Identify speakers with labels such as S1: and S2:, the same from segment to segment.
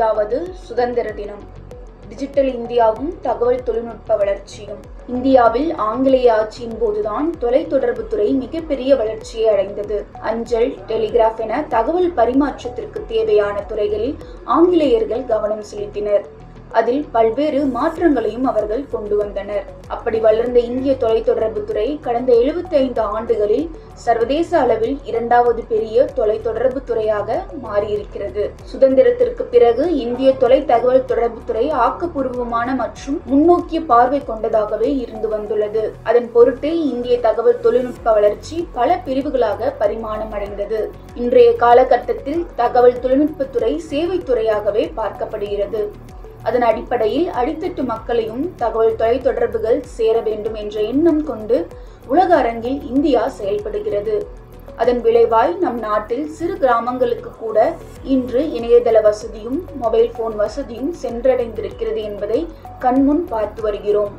S1: இரண்டாவது சுதந்திர தினம் டிஜிட்டல் இந்தியாவும் தகவல் தொழில்நுட்ப வளர்ச்சியும் இந்தியாவில் ஆங்கிலேய ஆட்சியின் போதுதான் தொலைத்தொடர்புத் துறை மிகப்பெரிய வளர்ச்சியை அடைந்தது அஞ்சல் டெலிகிராஃப் என தகவல் பரிமாற்றத்திற்கு தேவையான துறைகளில் ஆங்கிலேயர்கள் கவனம் செலுத்தினர் அதில் பல்வேறு மாற்றங்களையும் அவர்கள் கொண்டு வந்தனர் அப்படி வளர்ந்த இந்திய தொலைத்தொடர்பு துறை கடந்த 75 ஆண்டுகளில் சர்வதேச அளவில் இரண்டாவது பெரிய தொலைத்தொடர்பு துறையாக மாறியிருக்கிறது சுதந்திரத்திற்கு பிறகு இந்திய தொலை தகவல் தொடர்பு துறை ஆக்கப்பூர்வமான மற்றும் முன்னோக்கிய பார்வை கொண்டதாகவே இருந்து வந்துள்ளது அதன் பொருட்டே இந்திய தகவல் தொழில்நுட்ப வளர்ச்சி பல பிரிவுகளாக பரிமாணம் அடைந்தது இன்றைய காலகட்டத்தில் தகவல் தொழில்நுட்பத்துறை சேவைத்துறையாகவே பார்க்கப்படுகிறது அதன் அடிப்படையில் அடித்தட்டு மக்களையும் தகவல் தொலைத்தொடர்புகள் சேர வேண்டும் என்ற எண்ணம் கொண்டு உலக அரங்கில் இந்தியா செயல்படுகிறது அதன் விளைவாய் நம் நாட்டில் சிறு கிராமங்களுக்கு கூட இன்று இணையதள வசதியும் மொபைல் போன் வசதியும் சென்றடைந்திருக்கிறது என்பதை கண்முன் பார்த்து வருகிறோம்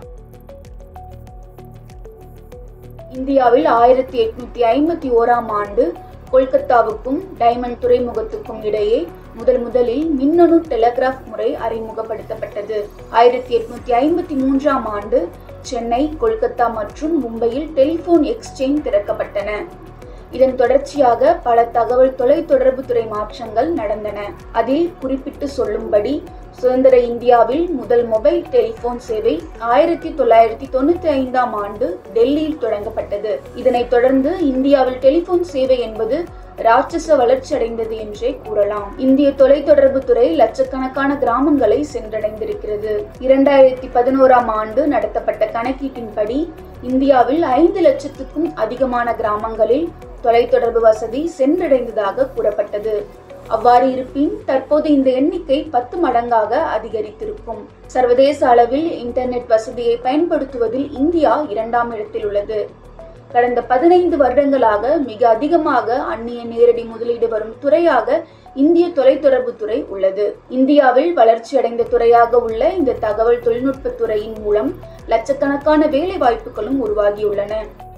S1: இந்தியாவில் ஆயிரத்தி எட்நூத்தி ஐம்பத்தி ஓராம் ஆண்டு கொல்கத்தாவுக்கும் டைமண்ட் துறைமுகத்துக்கும் இடையே முதல் முதலில் மின்னணு டெலகிராஃப் முறை அறிமுகப்படுத்தப்பட்டது ஆயிரத்தி எட்நூத்தி ஐம்பத்தி மூன்றாம் ஆண்டு சென்னை கொல்கத்தா மற்றும் மும்பையில் டெலிபோன் எக்ஸ்சேஞ்ச் திறக்கப்பட்டன இதன் தொடர்ச்சியாக பல தகவல் தொலைத்தொடர்பு துறை மாற்றங்கள் நடந்தன அதில் குறிப்பிட்டு சொல்லும்படி சுதந்திர இந்தியாவில் முதல் மொபைல் டெலிபோன் சேவை ஆயிரத்தி தொள்ளாயிரத்தி தொண்ணூத்தி ஐந்தாம் ஆண்டு டெல்லியில் தொடங்கப்பட்டது இதனைத் தொடர்ந்து இந்தியாவில் டெலிபோன் சேவை என்பது ராட்சச வளர்ச்சி அடைந்தது என்றே கூறலாம் இந்திய தொலைத்தொடர்பு துறை லட்சக்கணக்கான கிராமங்களை சென்றடைந்திருக்கிறது இரண்டாயிரத்தி பதினோராம் ஆண்டு நடத்தப்பட்ட கணக்கீட்டின்படி இந்தியாவில் ஐந்து லட்சத்துக்கும் அதிகமான கிராமங்களில் தொலைத்தொடர்பு வசதி சென்றடைந்ததாக கூறப்பட்டது அவ்வாறு இருப்பின் தற்போது இந்த எண்ணிக்கை பத்து மடங்காக அதிகரித்திருக்கும் சர்வதேச அளவில் இன்டர்நெட் வசதியை பயன்படுத்துவதில் இந்தியா இரண்டாம் இடத்தில் உள்ளது கடந்த பதினைந்து வருடங்களாக மிக அதிகமாக அந்நிய நேரடி முதலீடு வரும் துறையாக இந்திய தொலைத்தொடர்பு துறை உள்ளது இந்தியாவில் வளர்ச்சியடைந்த துறையாக உள்ள இந்த தகவல் தொழில்நுட்ப துறையின் மூலம் லட்சக்கணக்கான வேலை வாய்ப்புகளும் உருவாகியுள்ளன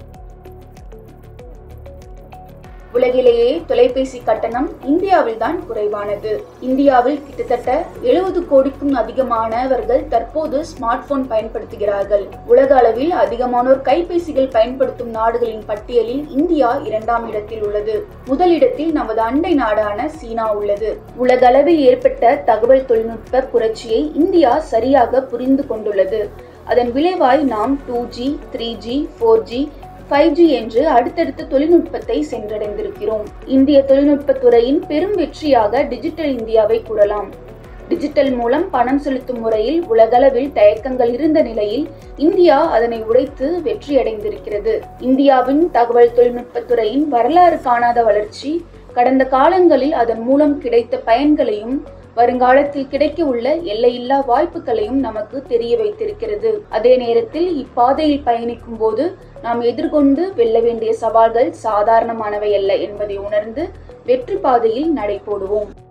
S1: உலகிலேயே தொலைபேசி கட்டணம் இந்தியாவில் தான் குறைவானது இந்தியாவில் கிட்டத்தட்ட எழுபது கோடிக்கும் அதிகமானவர்கள் தற்போது ஸ்மார்ட் போன் பயன்படுத்துகிறார்கள் உலக அளவில் அதிகமானோர் கைபேசிகள் பயன்படுத்தும் நாடுகளின் பட்டியலில் இந்தியா இரண்டாம் இடத்தில் உள்ளது முதலிடத்தில் நமது அண்டை நாடான சீனா உள்ளது உலகளவில் ஏற்பட்ட தகவல் தொழில்நுட்ப புரட்சியை இந்தியா சரியாக புரிந்து கொண்டுள்ளது அதன் விளைவாய் நாம் two G three G four G five G என்று அடுத்தடுத்த தொழில்நுட்பத்தை சென்றடைந்திருக்கிறோம் இந்திய தொழில்நுட்பத் துறையின் பெரும் வெற்றியாக டிஜிட்டல் இந்தியாவை கூறலாம் டிஜிட்டல் மூலம் பணம் செலுத்தும் முறையில் உலகளவில் தயக்கங்கள் இருந்த நிலையில் இந்தியா அதனை உடைத்து வெற்றியடைந்திருக்கிறது இந்தியாவின் தகவல் தொழில்நுட்பத் துறையின் வரலாறு காணாத வளர்ச்சி கடந்த காலங்களில் அதன் மூலம் கிடைத்த பயன்களையும் வருங்காலத்தில் கிடைக்க உள்ள எல்லையில்லா வாய்ப்புகளையும் நமக்கு தெரிய வைத்திருக்கிறது அதே நேரத்தில் இப்பாதையில் பயணிக்கும் போது நாம் எதிர்கொண்டு வெல்ல வேண்டிய சவால்கள் சாதாரணமானவை அல்ல என்பதை உணர்ந்து வெற்றி பாதையில் நடை போடுவோம்